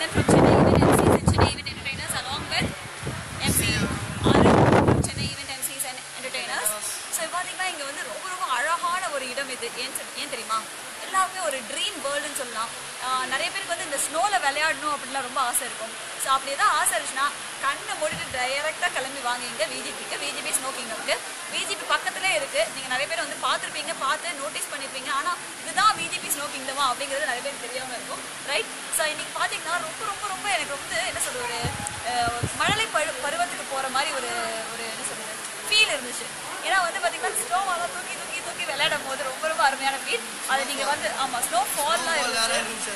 Arun from Chennai Event MCs and Chennai Event Entertainers along with MC Arun from Chennai Event MCs and Entertainers. So பார்த்தீங்கன்னா இங்கே வந்து ரொம்ப ரொம்ப அழகான ஒரு இடம் இது ஏன் தெ- ஏன் தெரியுமா எல்லாருமே ஒரு ட்ரீம் வேர்ல்டுன்னு சொல்லலாம் ஆஹ் நிறைய பேருக்கு வந்து இந்த ஸ்னோவில் விளையாடணும் அப்படின்லாம் ரொம்ப ஆசை இருக்கும் ஸோ அப்படி ஏதாவது ஆசை இருந்துச்சுன்னா கண்ணை மூடிட்டு டைரெக்டாக கிளம்பி வாங்க இங்கே விஜிபிக்கு விஜிபி ஸ்னோ கிங்டம்க்கு விஜிபி பக்கத்துலேயே இருக்குது நீங்கள் நிறைய பேர் வந்து பார்த்துருப்பீங்க பார்த்து நோட்டீஸ் பண்ணியிருப்பீங்க ஆனால் இதுதான் விஜிபி ஸ்னோ கிங்டமா அப்படிங்கிறது நிறைய பேர் தெரியாமல் இருக்கும் ரைட் ஸோ இன்னைக்கு பார்த்தீங்கன்னா ரொம்ப ரொம்ப ரொம்ப எனக்கு வந்து என்ன சொல்றது ஒரு அஹ், மழலை பரு பருவத்துக்கு போகிற மாதிரி ஒரு ஒரு என்ன சொல்றது ஃபீல் இருந்துச்சு ஏன்னா வந்து பார்த்தீங்கன்னா ஸ்னோவெல்லாம் தூக்கி தூக்கி தூக்கி விளையாடும் போது ரொம்ப ரொம்ப அருமையான ஃபீல் அது நீங்கள் வந்து ஆமாம் ஸ்னோ ஃபால்லாம் இருந்துச்சு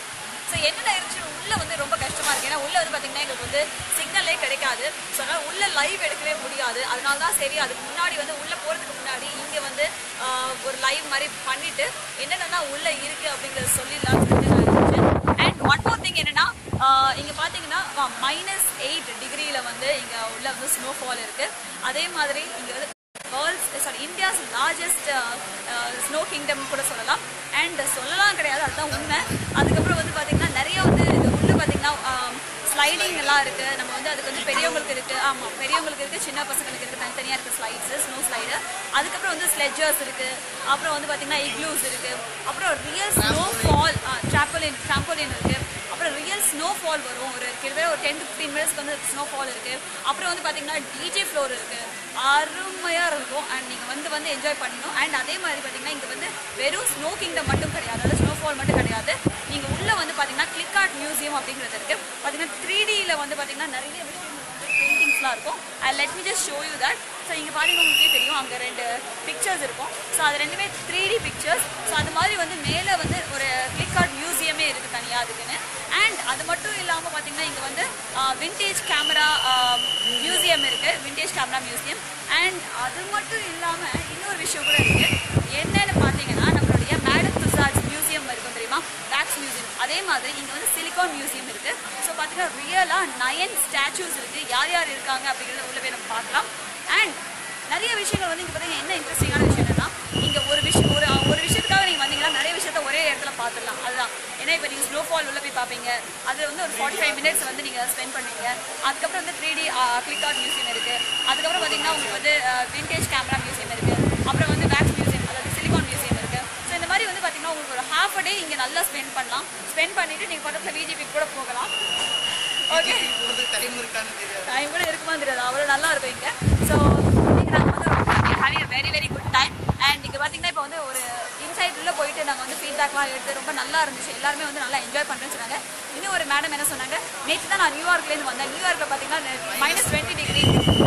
ஸோ என்னென்ன இருந்துச்சு உள்ள வந்து ரொம்ப கஷ்டமா இருக்கு ஏன்னா உள்ள வந்து பார்த்தீங்கன்னா எங்களுக்கு வந்து சிக்னலே கிடைக்காது ஸோ அதனால உள்ள லைவ் எடுக்கவே முடியாது அதனால தான் சரி அதுக்கு முன்னாடி வந்து உள்ள போறதுக்கு முன்னாடி இங்க வந்து ஆஹ், ஒரு லைவ் மாதிரி பண்ணிட்டு என்னென்னலாம் உள்ள இருக்கு அப்படிங்கறத சொல்லிடலாம்னு சொல்லிட்டு நான் இருந்துச்சு அண்ட் ஒன் மோர் திங் என்னன்னா ஆஹ், இங்க பாத்தீங்கன்னா மைனஸ் எயிட் டிகிரியில வந்து இங்க உள்ள வந்து ஸ்னோஃபால் இருக்கு அதே மாதிரி இங்க வந்து world's sorry India's largest snow kingdom கூட சொல்லலாம் அண்ட் சொல்லலாம் கிடையாது அதுதான் உண்மை அதுக்கப்புறம் வந்து பார்த்தீங்கன்னா நிறைய வந்து இது உள்ள பார்த்தீங்கன்னா ஸ்லைடிங் எல்லாம் இருக்கு நம்ம வந்து அதுக்கு வந்து பெரியவங்களுக்கு இருக்கு ஆமாம் பெரியவங்களுக்கு இருக்கு சின்ன பசங்களுக்கு இருக்கு தனித்தனியாக இருக்கு ஸ்லைட்ஸ் ஸ்னோ ஸ்லைடு அதுக்கப்புறம் வந்து ஸ்லெட்ஜர்ஸ் இருக்கு அப்புறம் வந்து பார்த்தீங்கன்னா இக்லூஸ் இருக்கு அப்புறம் real snowfall trampoline trampoline இருக்கு அப்புறம் ரியல் ஸ்னோ ஃபால் வரும் ஒரு கிட்டத்தட்ட ஒரு டென் டு ஃபிஃப்டீன் மினிட்ஸ்க்கு வந்து ஸ்னோ ஃபால் இருக்கு அப்புறம் வந்து பார்த்தீங்கன்னா டிஜே ஃப்ளோர் இருக்கு அருமையாக இருக்கும் அண்ட் நீங்கள் வந்து வந்து என்ஜாய் பண்ணணும் அண்ட் அதே மாதிரி பார்த்தீங்கன்னா இங்கே வந்து வெறும் ஸ்னோ கிங்டம் மட்டும் கிடையாது அதாவது ஸ்னோ ஃபால் மட்டும் கிடையாது நீங்கள் உள்ளே வந்து பார்த்தீங்கன்னா கிளிக் ஆர்ட் மியூசியம் அப்படிங்கிறது இருக்கு பார்த்தீங்கன்னா த்ரீ டியில் வந்து பார்த்தீங்கன்னா நிறைய பெயிண்டிங்ஸ்லாம் இருக்கும் I let me just show you that so இங்கே பார்த்தீங்கன்னா உங்களுக்கே தெரியும் அங்கே ரெண்டு பிக்சர்ஸ் இருக்கும் ஸோ அது ரெண்டுமே த்ரீ டி பிக்சர்ஸ் ஸோ அது மாதிரி வந்து மேலே வந்து ஒரு கிளிக் ஆர்ட் மியூசியமே இருக்குது தனியாக அதுக்குன்னு அண்ட் அது மட்டும் இல்லாமல் பார்த்தீங்கன்னா இங்கே வந்து விண்டேஜ் கேமரா மியூசியம் இருக்குது விண்டேஜ் கேமரா மியூசியம் அண்ட் அது மட்டும் இல்லாமல் இன்னொரு விஷயம் கூட இருக்குது என்னன்னு பார்த்தீங்கன்னா நம்மளுடைய மேடம் துசாட்ஸ் மியூசியம் இருக்கும் தெரியுமா வேக்ஸ் மியூசியம் அதே மாதிரி இங்கே வந்து சிலிகான் மியூசியம் இருக்குது ஸோ பார்த்தீங்கன்னா ரியலாக நயன் ஸ்டாச்சூஸ் இருக்குது யார் யார் இருக்காங்க அப்படிங்கிறத உள்ள போய் நம்ம பார்க்கலாம் அண்ட் நிறைய விஷயங்கள் வந்து இங்கே பார்த்தீங்கன்னா என்ன இன்ட்ரெஸ்டிங்கான விஷயம் என்னன்னா இங்கே ஒரு விஷயம் ஒரு ஒரு விஷயத்துக்காக நீங்கள் வந்தீங்கன்னா நிறைய விஷயத்த ஒரே இடத்துல பார்த்துடலாம் அதுதான் ஏன்னா இப்போ நீங்கள் ஸ்னோஃபால் உள்ள போய் பார்ப்பீங்க அது வந்து ஒரு ஃபார்ட்டி ஃபைவ் மினிட்ஸ் வந்து நீங்கள் ஸ்பெண்ட் பண்ணுவீங்க அதுக்கப்புறம் வந்து three D click art museum இருக்குது அதுக்கப்புறம் பார்த்தீங்கன்னா உங்களுக்கு வந்து விண்டேஜ் கேமரா மியூசியம் இருக்குது அப்புறம் வந்து வேக்ஸ் மியூசியம் அதாவது சிலிகான் மியூசியம் இருக்குது ஸோ இந்த மாதிரி வந்து பார்த்தீங்கன்னா உங்களுக்கு ஒரு ஹாஃப் அ டே இங்கே நல்லா ஸ்பெண்ட் பண்ணலாம் ஸ்பெண்ட் பண்ணிவிட்டு நீங்கள் பக்கத்தில் விஜிபி கூட போகலாம் ஓகே டைம் இருக்கான்னு தெரியாது டைம் கூட இருக்குமா தெரியாது அவ்வளோ நல்லா இருக்கும் இங்கே ஸோ நாங்கள் வந்து having a very very good time and இங்கே பார்த்தீங்கன்னா இப்போ வந்து ஒரு இன்சைட் உள்ள போயிட்டு நாங்கள் வந்து ஃபீட்பேக்லாம் எடுத்து ரொம்ப நல்லா இருந்துச்சு எல்லாருமே வந்து நல்லா என்ஜாய் பண்ணுறேன்னு சொன்னாங்க இன்னும் ஒரு மேடம் என்ன சொன்னாங்க நேற்று தான் நான் நியூயார்க்லேருந்து வந்தேன் நியூயார்க்கில் பார்த்தீங்கன்னா மைனஸ் டுவெண்ட்டி டிகிரி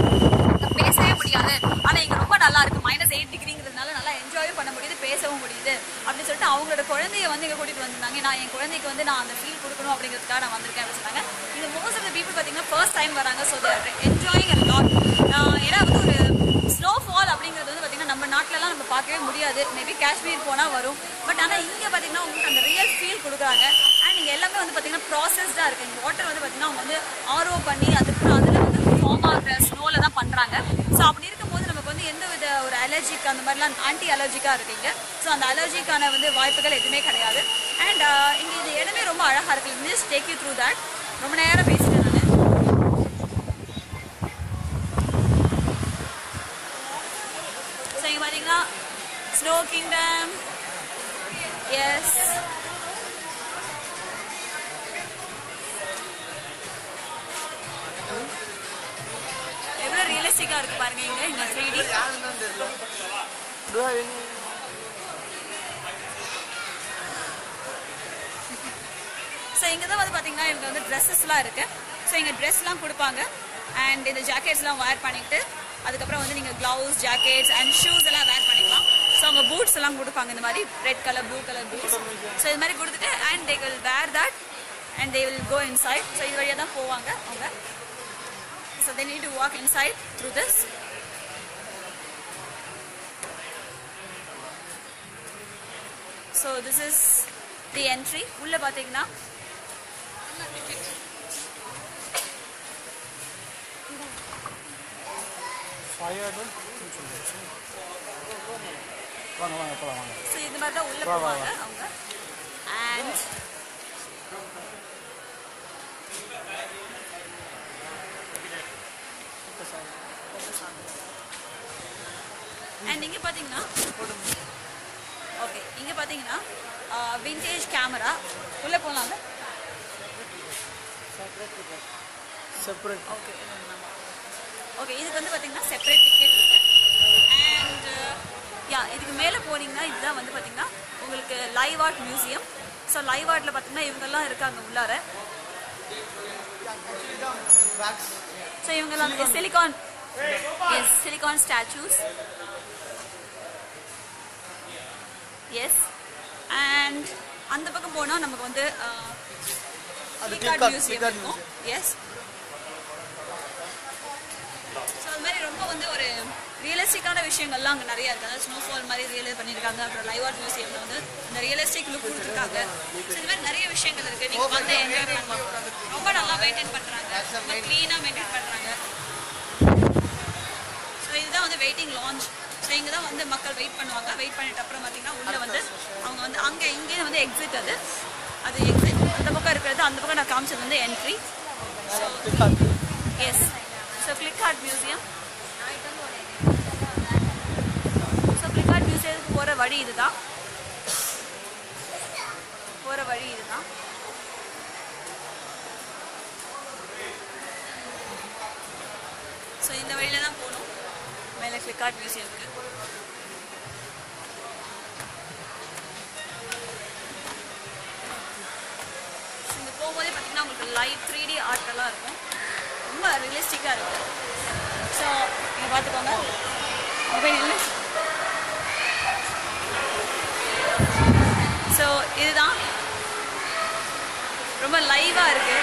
பேசவே முடியாது ஆனால் இங்கே ரொம்ப நல்லா இருக்கு மைனஸ் எயிட் டிகிரிங்கிறதுனால நல்லா என்ஜாயும் பண்ண முடியுது பேசவும் முடியுது அப்படின்னு சொல்லிட்டு அவங்களோட குழந்தைய வந்து இங்கே கூட்டிட்டு வந்திருந்தாங்க நான் என் குழந்தைக்கு வந்து நான் அந்த ஃபீல் கொடுக்கணும் அப்படிங்கிறதுக்காக நான் வந்திருக்கேன் அப்படின்னு சொன்னாங்க இது மோஸ்ட் ஆஃப் த பீப்புள் பார்த்தீங்கன்னா ஃபர்ஸ்ட் டைம் வராங்க so they're enjoying a lot ஏன்னா வந்து ஒரு ஸ்னோஃபால் அப்படிங்கிறது வந்து பார்த்தீங்கன்னா நம்ம நாட்டிலலாம் நம்ம பார்க்கவே முடியாது மேபி காஷ்மீர் போனால் வரும் பட் ஆனால் இங்கே பார்த்தீங்கன்னா உங்களுக்கு அந்த ரியல் ஃபீல் கொடுக்குறாங்க அண்ட் இங்கே எல்லாமே வந்து பார்த்தீங்கன்னா ப்ராசஸ்டாக இருக்குது இந்த வாட்டர் வந்து பார்த்தீங்கன்னா அவங்க வந்து ஆர்ஓ பண்ணி அதுக்கப்புறம் அதில் வந்து ஃபார்ம் ஆகிற ஸ்னோவில் தான் பண்ணுறாங்க ஸோ அப்படி இருக்கும்போது நமக்கு வந்து எந்த வித ஒரு அலர்ஜிக் அந்த மாதிரிலாம் ஆன்டி அலர்ஜிக்காக இருக்கீங்க ஸோ அந்த அலர்ஜிக்கான வந்து வாய்ப்புகள் எதுவுமே கிடையாது அண்ட் இங்கே இந்த இடமே ரொம்ப அழகாக இருக்குது just take you through that ரொம்ப நேரம் பேசிட்டேன் நான் ஸோ இங்கே பார்த்தீங்கன்னா ஸ்னோ கிங்டம் எஸ் எவ்வளோ ரியலிஸ்டிக்காக இருக்கு பாருங்க இங்கே இங்கே த்ரீ டி யாருன்னு தான் தெரியல ஸோ இங்கே தான் வந்து பார்த்தீங்கன்னா இவங்க வந்து ட்ரெஸ்ஸஸ்லாம் இருக்குது ஸோ இங்கே ட்ரெஸ்லாம் கொடுப்பாங்க அண்ட் இந்த ஜாக்கெட்ஸ்லாம் வேர் பண்ணிட்டு அதுக்கப்புறம் வந்து நீங்கள் க்ளவுஸ் ஜாக்கெட்ஸ் அண்ட் ஷூஸ் எல்லாம் வேர் பண்ணிக்கலாம் ஸோ அவங்க பூட்ஸ் எல்லாம் கொடுப்பாங்க இந்த மாதிரி red colour blue colour boots so இது மாதிரி கொடுத்துட்டு and they will wear that and they will go inside so இது வழியாக தான் போவாங்க அவங்க so they need to walk inside through this so this is the entry உள்ளே பார்த்தீங்கன்னா வாங்க வாங்க போலாம் வாங்க ஸோ இந்த மாதிரி தான் உள்ளே போவாங்க அவங்க அண்ட் அண்ட் இங்கே பார்த்தீங்கன்னா ஓகே இங்கே பார்த்தீங்கன்னா விண்டேஜ் கேமரா உள்ளே போகலாம்ல செப்பரேட் ஓகே ஓகே இதுக்கு வந்து பார்த்தீங்கன்னா செப்பரேட் டிக்கெட் இருக்கு அண்ட் யா இதுக்கு மேலே போனீங்கன்னா இதுதான் வந்து பார்த்தீங்கன்னா உங்களுக்கு live art museum so live ஆர்ட்டில் பார்த்தீங்கன்னா இவங்கெல்லாம் இருக்காங்க உள்ளார பேக்ஸ் ஸோ இவங்கெல்லாம் silicone yes silicone statues yes and அந்த பக்கம் போனால் நமக்கு வந்து அது click art Click Art- museum Click Art இருக்கும் எஸ் ஸோ அது மாதிரி ரொம்ப வந்து ஒரு ரியலிஸ்டிக்கான விஷயங்கள்லாம் அங்கே நிறைய இருக்குது அதாவது ஸ்னோஃபால் மாதிரி ரியலைஸ் பண்ணியிருக்காங்க அப்புறம் லைவ் ஆர்ட் மியூசியமில் வந்து இந்த ரியலிஸ்டிக் லுக் கொடுத்துருக்காங்க ஸோ இந்த மாதிரி நிறைய விஷயங்கள் இருக்குது நீங்கள் வந்து என்ஜாய் பண்ணலாம் ரொம்ப நல்லா மெயின்டைன் பண்ணுறாங்க ரொம்ப க்ளீனாக மெயின்டைன் பண்ணுறாங்க ஸோ இதுதான் வந்து வெயிட்டிங் லான்ச் ஸோ இங்கே தான் வந்து மக்கள் வெயிட் பண்ணுவாங்க வெயிட் பண்ணிட்ட அப்புறம் பார்த்தீங்கன்னா உள்ளே வந்து அவங்க வந்து அங்கே இங்கே வந்து எக்ஸிட் அது அது எக்ஸிட் அந்த பக்கம் இருக்கிறது அந்த பக்கம் நான் காமிச்சது வந்து entry so yes so click art museum so click art மியூசியத்துக்கு போகிற வழி இதுதான் போகிற வழி இதுதான் ஸோ இந்த வழியில தான் போகணும் மேலே கிளிக் ஆர்ட் மியூசியம்க்கு இங்கே போகும்போதே பார்த்தீங்கன்னா உங்களுக்கு லைவ் த்ரீ டி ஆர்ட்டெல்லாம் இருக்கும் ரொம்ப ரியலிஸ்டிக்காக இருக்கும் ஸோ இங்கே பார்த்துக்கோங்க மொபைல் இல்லை ஸோ இதுதான் ரொம்ப லைவாக இருக்கு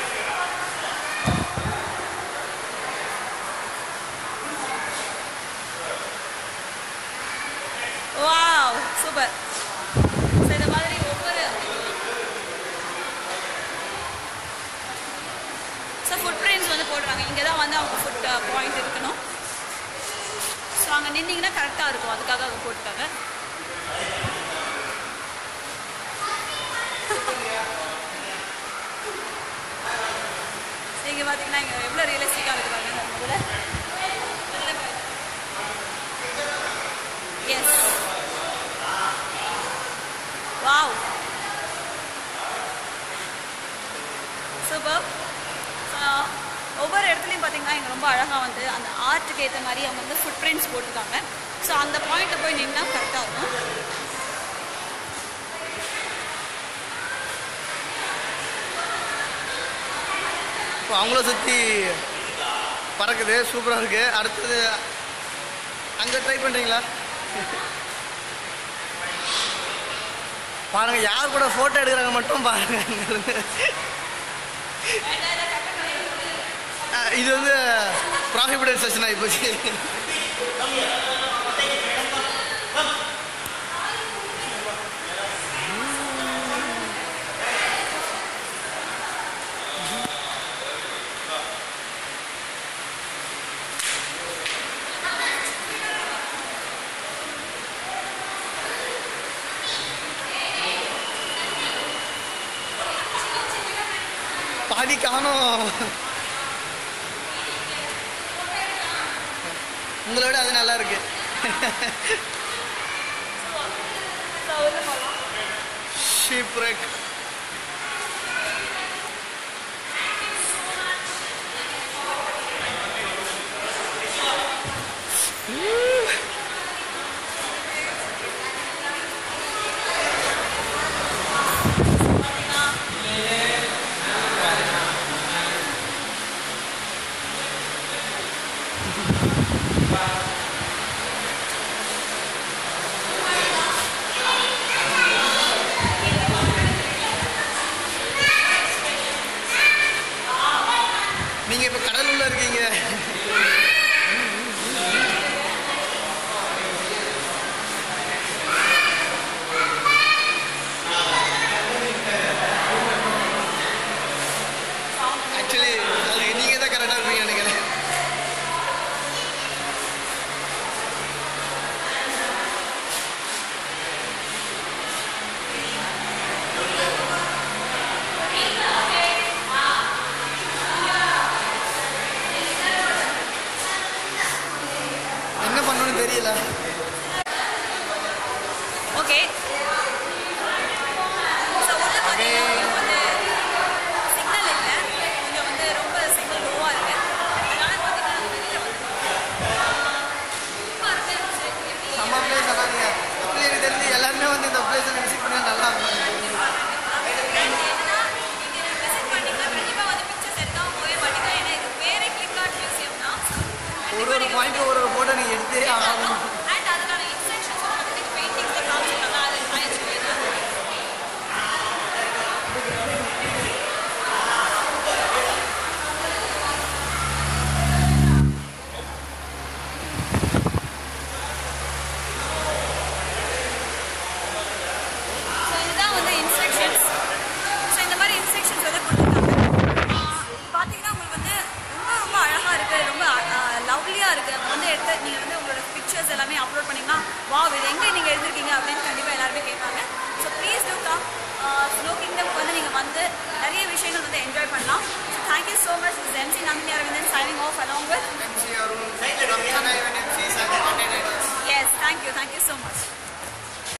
வாவ் சூப்பர் ஸோ இந்த மாதிரி ஒவ்வொரு ஸோ ஃபுட் பிரிண்ட்ஸ் வந்து போடுறாங்க இங்கே தான் வந்து அவங்க ஃபுட் பாயிண்ட் இருக்கணும் ஸோ அங்கே நின்னீங்கன்னா கரெக்டாக இருக்கும் அதுக்காக அவங்க போட்டுருக்காங்க இங்கே பார்த்தீங்கன்னா இங்கே எவ்வளோ ரியலிஸ்டிக்காக இருக்கு பாருங்க நம்ம கூட எஸ் வாவ் சூப்பர் ஒவ்வொரு இடத்துலையும் பார்த்தீங்கன்னா இங்கே ரொம்ப அழகாக வந்து அந்த ஆர்ட்டுக்கு ஏற்ற மாதிரி அவங்க வந்து ஃபுட் பிரிண்ட்ஸ் போட்டிருக்காங்க ஸோ அந்த பாயிண்ட்டில் போய் நின்னா கரெக்டாக இருக்கும் இப்போ அவங்கள சுற்றி பறக்குது சூப்பராக இருக்கு அடுத்தது அங்கே ட்ரை பண்ணுறீங்களா பாருங்க யார் கூட ஃபோட்டோ எடுக்கிறாங்க மட்டும் பாருங்க அங்கிருந்து. அஹ் இது வந்து ப்ராஃபிபிடட் செஷன் ஆகி போச்சு பாதி காணும் உங்களை விட அது நல்லா இருக்கு ஸோ உள்ள போகலாம் ஷீப் ரெக் நீங்க இப்ப கடலுள்ள இருக்கீங்க ஆக்சுவலி அதுக்கு நீங்க தான் கரெக்டா இருப்பீங்க நினைக்கிறேன் ஒரு ஒரு பாயிண்ட் ஒரு ஒரு ஃபோட்டோ நீங்கள் எடுத்தே ஆகணும் அண்ட் அதுக்கான இன்ஸ்ட்ரக்ஷன்ஸ் வந்து பெயிண்டிங்ஸில் காமிச்சிருக்காங்க அதை நான் சொல்லிடுறேன் ஸோ இதுதான் வந்து இன்ஸ்ட்ரக்ஷன்ஸ் ஸோ இந்த மாதிரி இன்ஸ்ட்ரக்ஷன்ஸ் வந்து கொடுத்துருக்காங்க பார்த்தீங்கன்னா உங்களுக்கு வந்து ரொம்ப ரொம்ப அழகாக இருக்குது ரொம்ப லவ்லியாக இருக்குது அங்கே வந்து எடுத்து நீங்கள் வந்து உங்களோட பிக்சர்ஸ் எல்லாமே அப்லோட் பண்ணிங்கன்னா வா இது எங்கே நீங்கள் எடுத்திருக்கீங்க அப்படின்னு கண்டிப்பாக எல்லாருமே கேட்பாங்க so please do come snow கிங்டம்க்கு வந்து நீங்கள் வந்து நிறைய விஷயங்கள் வந்து என்ஜாய் பண்ணலாம் so thank you so much is MC Nandini Aravindan signing off along with MC Arun, Ramjana event MC, Sagar Entertainers. Yes thank you thank you so much